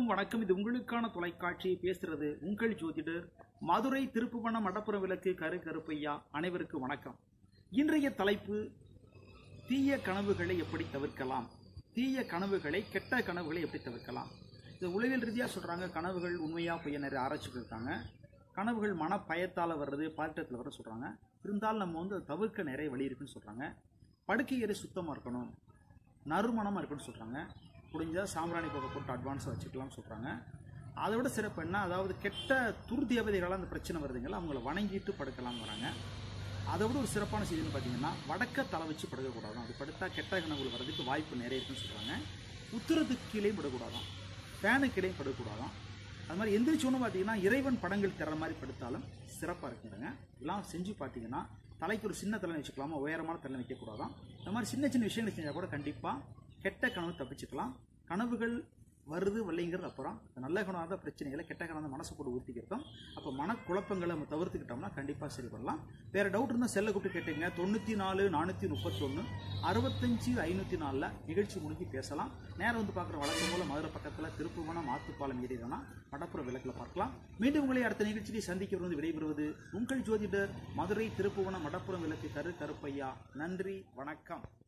அனைவருக்கும் வணக்கம் இது உங்களுக்கான தொலைக்காட்சி பேசுறது உங்கள் ஜோதிடர் மதுரை திருப்புவனம் மடப்புறம் விளக்கு கரு கருப்பையா அனைவருக்கும் வணக்கம் இன்றைய தலைப்பு தீய கனவுகளை எப்படி தவிர்க்கலாம் தீய கனவுகளை கெட்ட கனவுகளை எப்படி தவிர்க்கலாம் இது உளவியல் ரீதியாக சொல்கிறாங்க கனவுகள் உண்மையாக பொய்ய நிறைய ஆராய்ச்சிகள் இருக்காங்க கனவுகள் மன பயத்தால் வர்றது பதட்டத்தில் வர சொல்கிறாங்க இருந்தாலும் நம்ம வந்து அதை தவிர்க்க நிறைய வழி இருக்குன்னு சொல்கிறாங்க படுக்கை அறை சுத்தமாக இருக்கணும் நறுமணமாக இருக்குன்னு சொல்கிறாங்க முடிஞ்சால் சாம்பிராணி புகை போட்டு அட்வான்ஸாக வச்சுக்கலாம்னு சொல்கிறாங்க அதை விட சிறப்பு என்ன அதாவது கெட்ட துர்தேவதைகளால் அந்த பிரச்சனை வருதுங்களா அவங்கள வணங்கிட்டு படுக்கலாம் வராங்க அதை விட ஒரு சிறப்பான செய்தின்னு பார்த்தீங்கன்னா வடக்க தலை வச்சு படுக்கக்கூடாதான் அது படுத்தா கெட்ட கனவுகள் வர்றதுக்கு வாய்ப்பு நிறைய இருக்குன்னு சொல்கிறாங்க உத்தரத்துக்கு கீழே படக்கூடாதான் ஃபேனுக்கு கீழே படக்கூடாதான் அது மாதிரி எந்திரிச்சோன்னு பார்த்தீங்கன்னா இறைவன் படங்கள் தர்ற மாதிரி படுத்தாலும் சிறப்பாக இருக்குங்க எல்லாம் செஞ்சு பார்த்தீங்கன்னா தலைக்கு ஒரு சின்ன தலை வச்சுக்கலாமா உயரமான தலை வைக்கக்கூடாதான் இந்த மாதிரி சின்ன சின்ன விஷயங்கள் செஞ்சால் கூட கண்டிப்பாக கெட்ட கனவு தப்பிச்சுக்கலாம் கனவுகள் வருது வரலைங்கிறது அப்புறம் நல்ல கனவாக தான் பிரச்சனைகளை கெட்ட கனவு தான் மனசு போட்டு ஊற்றிக்கிட்டோம் அப்போ மனக்குழப்பங்களை நம்ம தவிர்த்துக்கிட்டோம்னா கண்டிப்பாக சரி பண்ணலாம் வேறு டவுட் இருந்தால் செல்லை கூப்பிட்டு கேட்டுங்க தொண்ணூற்றி நாலு நானூற்றி முப்பத்தொன்று அறுபத்தஞ்சு ஐநூற்றி நாலில் நிகழ்ச்சி முடிஞ்சு பேசலாம் நேரம் வந்து பார்க்குற வழக்கம் போல மதுரை பக்கத்தில் திருப்புவனம் மாத்துப்பாலம் ஏறிதானா மடப்புற விளக்கில் பார்க்கலாம் மீண்டும் உங்களை அடுத்த நிகழ்ச்சியை சந்திக்க வந்து விடைபெறுவது உங்கள் ஜோதிடர் மதுரை திருப்புவனம் மடப்புறம் விளக்கு கரு கருப்பையா நன்றி வணக்கம்